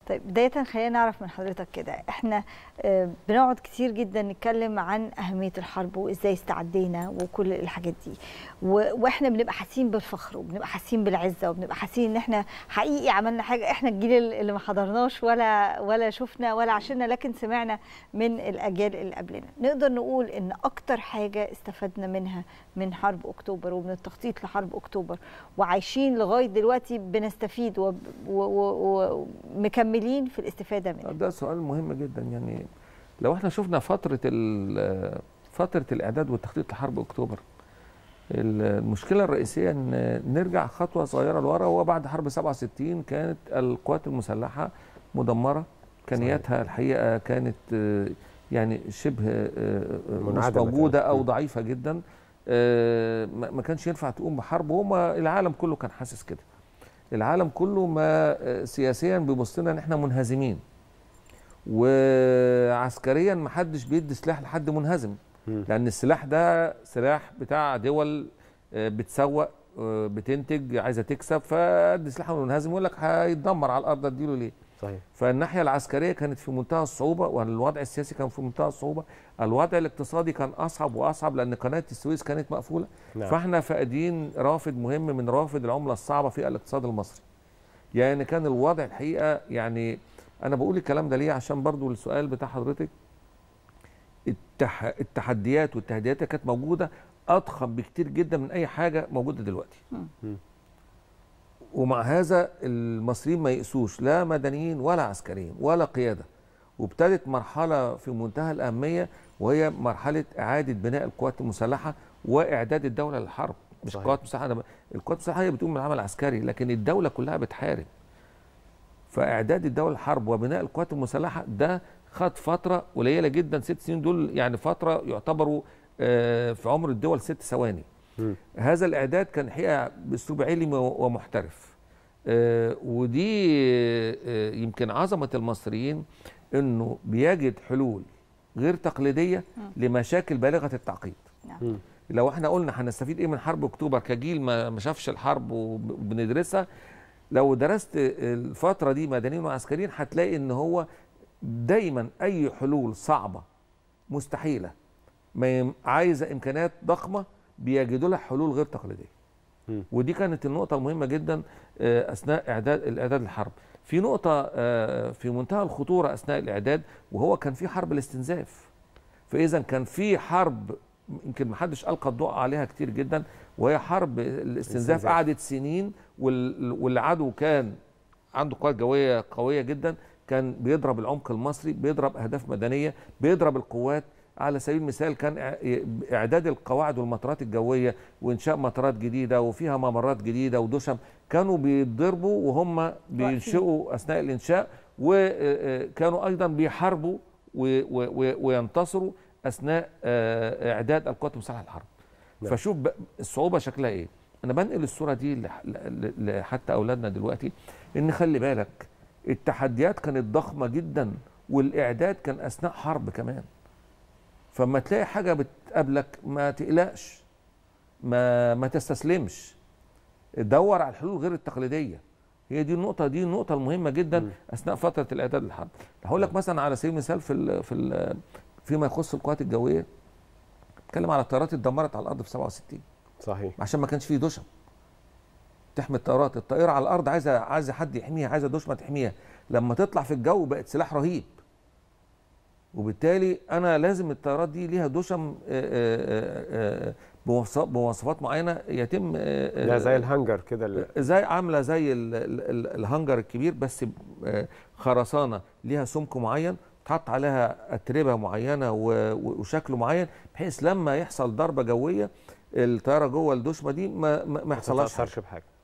طيب بداية خلينا نعرف من حضرتك كده احنا آه، بنقعد كتير جدا نتكلم عن أهمية الحرب وإزاي استعدينا وكل الحاجات دي و- واحنا بنبقى حاسين بالفخر وبنبقى حاسين بالعزة وبنبقى حاسين ان احنا حقيقي عملنا حاجة احنا الجيل اللي ما حضرناش ولا ولا شفنا ولا عشنا لكن سمعنا من الأجيال اللي قبلنا نقدر نقول ان أكتر حاجة استفدنا منها من حرب أكتوبر ومن التخطيط لحرب أكتوبر وعايشين لغاية دلوقتي بنستفيد وب- و- و- ومكملين في الاستفادة منها ده سؤال مهم جدا يعني لو احنا شفنا فتره ال- فتره الاعداد والتخطيط لحرب اكتوبر المشكله الرئيسيه ان نرجع خطوه صغيره لورا وهو بعد حرب 67 كانت القوات المسلحه مدمره امكانياتها الحقيقه كانت آه، يعني شبه آه، مش منعدمة موجوده تمام. او م. ضعيفه جدا آه، ما ما كانش ينفع تقوم بحرب وهما العالم كله كان حاسس كده العالم كله ما آه، سياسيا بيبص لنا ان احنا منهزمين وعسكريا ما حدش بيدي سلاح لحد منهزم مم. لان السلاح ده سلاح بتاع دول آه، بتسوق آه، بتنتج عايزه تكسب فادي سلاح منهزم يقول لك هيتدمر على الارض اديله ليه صحيح فالناحيه العسكريه كانت في منتهى الصعوبه والوضع السياسي كان في منتهى الصعوبه الوضع الاقتصادي كان اصعب واصعب لان قناه السويس كانت مقفوله نعم. فاحنا فاقدين رافد مهم من روافد العمله الصعبه في الاقتصاد المصري يعني كان الوضع الحقيقه يعني انا بقول الكلام ده ليه عشان برضو السؤال بتاع حضرتك التح... التحديات والتهديدات اللي كانت موجوده اضخم بكتير جدا من اي حاجه موجوده دلوقتي مم. ومع هذا المصريين ما يقسوش لا مدنيين ولا عسكريين ولا قياده وابتدت مرحله في منتهى الاهميه وهي مرحله اعاده بناء القوات المسلحه واعداد الدوله للحرب مش صحيح. قوات مسلحه أنا ب- القوات المسلحه هي بتقوم بالعمل العسكري لكن الدوله كلها بتحارب فاعداد الدوله للحرب وبناء القوات المسلحه ده خد فتره قليله جدا ست سنين دول يعني فتره يعتبروا آه، في عمر الدول ست ثواني مم. هذا الاعداد كان حقيقه باسلوب علمي ومحترف آه، ودي آه، يمكن عظمه المصريين انه بيجد حلول غير تقليديه لمشاكل بالغه التعقيد مم. لو احنا قلنا هنستفيد ايه من حرب اكتوبر كجيل ما ما شافش الحرب وب- وبندرسها لو درست الفتره دي مدنيين وعسكريين هتلاقي ان هو دايما اي حلول صعبه مستحيله ما يم- عايزه امكانيات ضخمه بيجدوا لها حلول غير تقليديه مم. ودي كانت النقطه المهمه جدا آه، اثناء اعداد الاعداد للحرب في نقطه آه، في منتهى الخطوره اثناء الاعداد وهو كان في حرب الاستنزاف فاذا كان في حرب يمكن ما حدش القى الضوء عليها كتير جدا وهي حرب الاستنزاف الاستنزاف. قعدت سنين وال- والعدو كان عنده قوات جويه قويه جدا كان بيضرب العمق المصري بيضرب اهداف مدنيه بيضرب القوات على سبيل المثال كان إع- اعداد القواعد والمطارات الجويه وانشاء مطارات جديده وفيها ممرات جديده ودشم كانوا بيتضربوا وهم بينشئوا اثناء الانشاء وكانوا ايضا بيحاربوا و- و- و- وينتصروا اثناء آه، اعداد القوات المسلحه للحرب نعم. فشوف بقى الصعوبه شكلها ايه انا بنقل الصوره دي لح- ل- ل- حتى اولادنا دلوقتي ان خلي بالك التحديات كانت ضخمه جدا والاعداد كان اثناء حرب كمان فما تلاقي حاجه بتقابلك ما تقلقش ما ما تستسلمش دور على الحلول غير التقليديه هي دي النقطه دي النقطه المهمه جدا مم. اثناء فتره الاعداد للحرب هقول لك مثلا على سبيل المثال في ال في ال فيما يخص القوات الجويه اتكلم على الطيارات اللي اتدمرت على الارض في 67 صحيح عشان ما كانش فيه دشم تحمي الطيارات الطائره على الارض عايزه عايزه حد يحميها عايزه دشمه تحميها لما تطلع في الجو بقت سلاح رهيب وبالتالي انا لازم الطيارات دي ليها دشم آه، آه، آه، بمواص- بمواصفات معينه يتم آه، آه، لا زي الهنجر كده اللي- زي عامله زي ال- ال- ال- الهنجر الكبير بس آه، خرسانه ليها سمك معين تحط عليها اتربه معينه و- و- وشكل معين بحيث لما يحصل ضربه جويه الطياره جوه الدشمه دي ما ما, ما ما يحصلهاش حاجه تتأثرش بحاجه